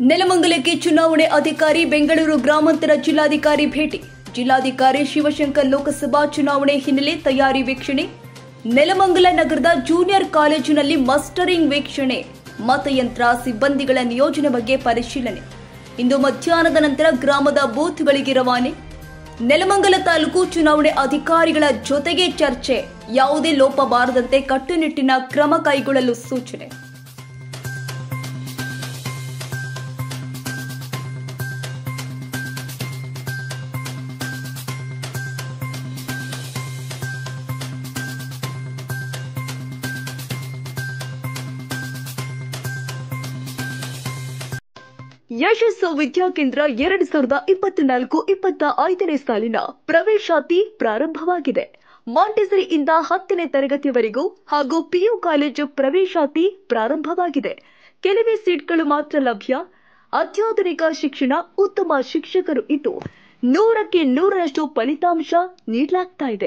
ನೆಲಮಂಗಲಕ್ಕೆ ಚುನಾವಣೆ ಅಧಿಕಾರಿ ಬೆಂಗಳೂರು ಗ್ರಾಮಾಂತರ ಜಿಲ್ಲಾಧಿಕಾರಿ ಭೇಟಿ ಜಿಲ್ಲಾಧಿಕಾರಿ ಶಿವಶಂಕರ್ ಲೋಕಸಭಾ ಚುನಾವಣೆ ಹಿನ್ನೆಲೆ ತಯಾರಿ ವೀಕ್ಷಣೆ ನೆಲಮಂಗಲ ನಗರದ ಜೂನಿಯರ್ ಕಾಲೇಜಿನಲ್ಲಿ ಮಸ್ಟರಿಂಗ್ ವೀಕ್ಷಣೆ ಮತಯಂತ್ರ ಸಿಬ್ಬಂದಿಗಳ ನಿಯೋಜನೆ ಬಗ್ಗೆ ಪರಿಶೀಲನೆ ಇಂದು ಮಧ್ಯಾಹ್ನದ ನಂತರ ಗ್ರಾಮದ ಬೂತ್ಗಳಿಗೆ ರವಾನೆ ನೆಲಮಂಗಲ ತಾಲೂಕು ಚುನಾವಣೆ ಅಧಿಕಾರಿಗಳ ಜೊತೆಗೆ ಚರ್ಚೆ ಯಾವುದೇ ಲೋಪ ಬಾರದಂತೆ ಕಟ್ಟುನಿಟ್ಟಿನ ಕ್ರಮ ಕೈಗೊಳ್ಳಲು ಸೂಚನೆ ಯಶಸ್ಸು ವಿದ್ಯಾಕೇಂದ್ರ ಎರಡು ಸಾವಿರದ ಇಪ್ಪತ್ನಾಲ್ಕು ಇಪ್ಪತ್ತ ಐದನೇ ಸಾಲಿನ ಪ್ರವೇಶಾತಿ ಪ್ರಾರಂಭವಾಗಿದೆ ಮಾಂಟೆಸರಿಯಿಂದ ಹತ್ತನೇ ತರಗತಿಯವರೆಗೂ ಹಾಗೂ ಪಿಯು ಕಾಲೇಜು ಪ್ರವೇಶಾತಿ ಪ್ರಾರಂಭವಾಗಿದೆ ಕೆಲವೇ ಸೀಟ್ಗಳು ಮಾತ್ರ ಲಭ್ಯ ಅತ್ಯಾಧುನಿಕ ಶಿಕ್ಷಣ ಉತ್ತಮ ಶಿಕ್ಷಕರು ಇದ್ದು ನೂರಕ್ಕೆ ನೂರರಷ್ಟು ಫಲಿತಾಂಶ ನೀಡಲಾಗ್ತಾ ಇದೆ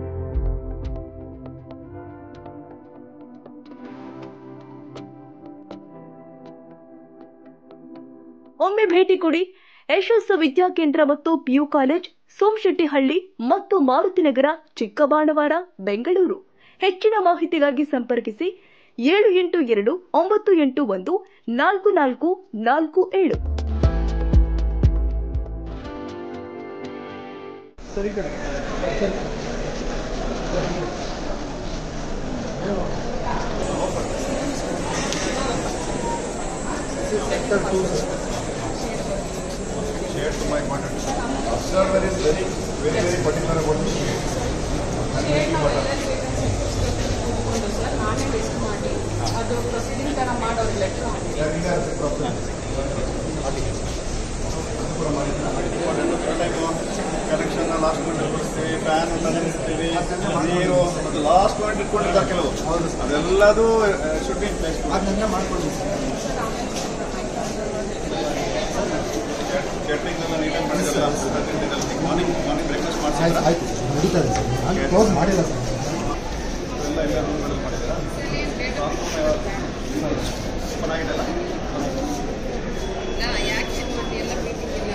ಒಮ್ಮೆ ಭೇಟಿ ಕೊಡಿ ಯಶಸ್ಸು ವಿದ್ಯಾಕೇಂದ್ರ ಮತ್ತು ಪಿಯು ಕಾಲೇಜ್ ಸೋಮಶೆಟ್ಟಿಹಳ್ಳಿ ಮತ್ತು ಮಾರುತಿನಗರ ಚಿಕ್ಕಬಾಣವಾರ ಬೆಂಗಳೂರು ಹೆಚ್ಚಿನ ಮಾಹಿತಿಗಾಗಿ ಸಂಪರ್ಕಿಸಿ ಏಳು ಎಂಟು ಎರಡು ಒಂಬತ್ತು ಎಂಟು ಒಂದು ನಾಲ್ಕು ನಾಲ್ಕು ನಾಲ್ಕು ಏಳು shared to my important. Observer is very, very, very particular about the shade. ಒಂದು ಸರ್ ನಾನೇ ಟೆಸ್ಟ್ ಮಾಡಿ ಅದು ಪ್ರೊಸೀಡಿಂಗ್ ಥರ ಮಾಡೋರು ಲೆಟ್ರ್ ಹಾಕಿ ಕನೆಕ್ಷನ್ ಲಾಸ್ಟ್ ಮಿನಿಟ್ ಇಟ್ಬಿಡ್ತೀವಿ ಫ್ಯಾನ್ ತಂದಿರ್ತೀವಿ ನೀರು ಲಾಸ್ಟ್ ಮಿನಿಟ್ ಇಟ್ಕೊಂಡಿದ್ದಾರೆ ಕೆಲವು ಅದೆಲ್ಲದೂ ಶುಡ್ ಬಿ ಪ್ಲೇಸ್ ಅದನ್ನೆಲ್ಲ ಮಾಡ್ಕೊಂಡು ಕ್ಯಾಟ್ರಿಂಗ್ ಎಲ್ಲ ನೀಟಾಗಿ ಮಾಡಿದ್ದಾರೆ ಮಾರ್ನಿಂಗ್ ಮಾರ್ನಿಂಗ್ ಬ್ರೇಕ್ಫಾಸ್ಟ್ ಆಯ್ತು ಮಾಡ್ಸಿದ್ರೆ ಆಯ್ತು ನಡೀತದೆ ಸರ್ ನಾನು ಕ್ಲೋಸ್ ಮಾಡಿಲ್ಲ ಸರ್ ಎಲ್ಲ ಎಲ್ಲ ರೂಮ್ಗಳಲ್ಲಿ ಮಾಡಿದ್ದಾರೆ ಓಪನ್ ಆಗಿದೆಲ್ಲ ಯಾಕೆ ಮತ್ತೆ ಎಲ್ಲ ಬೇಕಿಲ್ಲ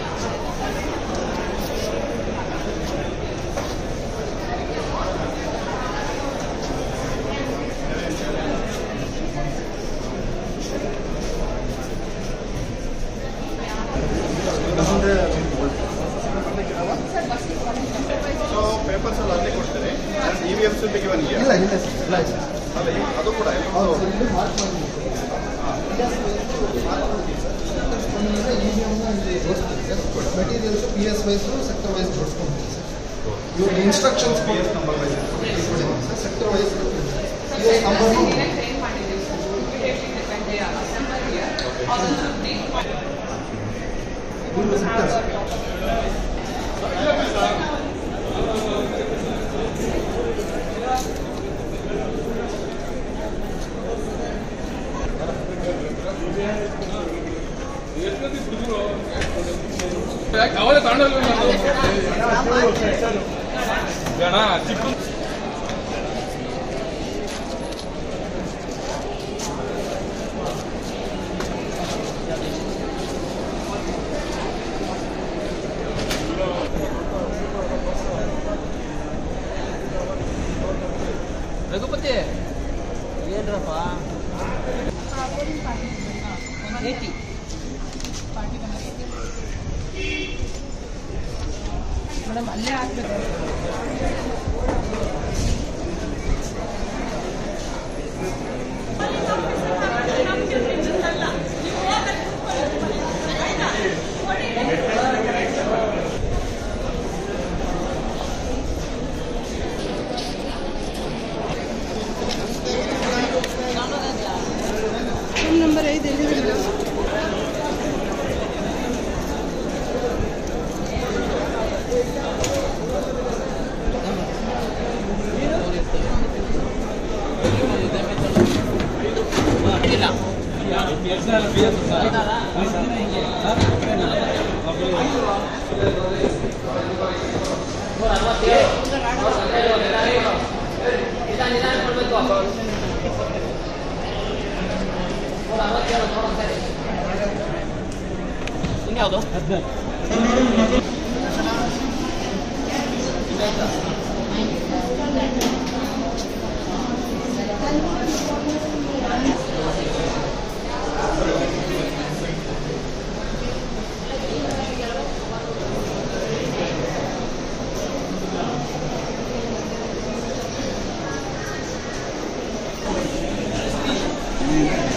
ಸೊ ಪೇಪರ್ಸ್ ಎಲ್ಲ ಅಲ್ಲಿ ಕೊಡ್ತಾರೆ ಇ ವಿ ಎಮ್ ಸಿಟಿಗೆ ಒನ್ ಇಯರ್ ಇಲ್ಲ ಇಲ್ಲ ಸರ್ ಇಲ್ಲ ಸರ್ ಅಲ್ಲ ಇದು- ಅದು ಕೂಡ ಎಲ್ಲ ಹೌದು ಸರ್ ಇಲ್ಲಿ ಮಾರ್ಕ್ ಮಾಡಿ materials P S wise sector wise ಜೋಡಿಸ್ಕೊಂಡಿದ್ದೀವಿ ಸರ್ ಇವ್ರ instructions P S number wise sir sector wise P S ನಂಬರ್ನು ಟ್ರೈನ್ ಮಾಡಿದ್ದೀವಿ ಸರ್ ಇಮಿಡಿಯೇಟ್ಲಿ ಸಂಜೆ ಅಸೆಂಬ್ಲಿಗೆ ಅದನ್ನು ಟ್ರೈನ್ ಮಾಡಿ ಇವ್ರು ಸಿಗ್ತಾರೆ ಸರ್ ಅವರೇ ತಗೊಂಡೋಗ್ಲಿ ಜನ ಚಿಕ್ಕ ರಘುಪತಿ ಏನ್ರಪ್ಪ ಏಟಿ ಮೇಡಮ್ ಅಲ್ಲೇ ಹಾಕ್ಬೇಕು ನಂಬರ್ ಐದು ಎಲ್ಲಿದೆ ಮೇಡಮ್ ನೂರ ಅರವತ್ತೇಳು ನೋಡೋಣ ಸರಿ ಯಾವುದು ಈ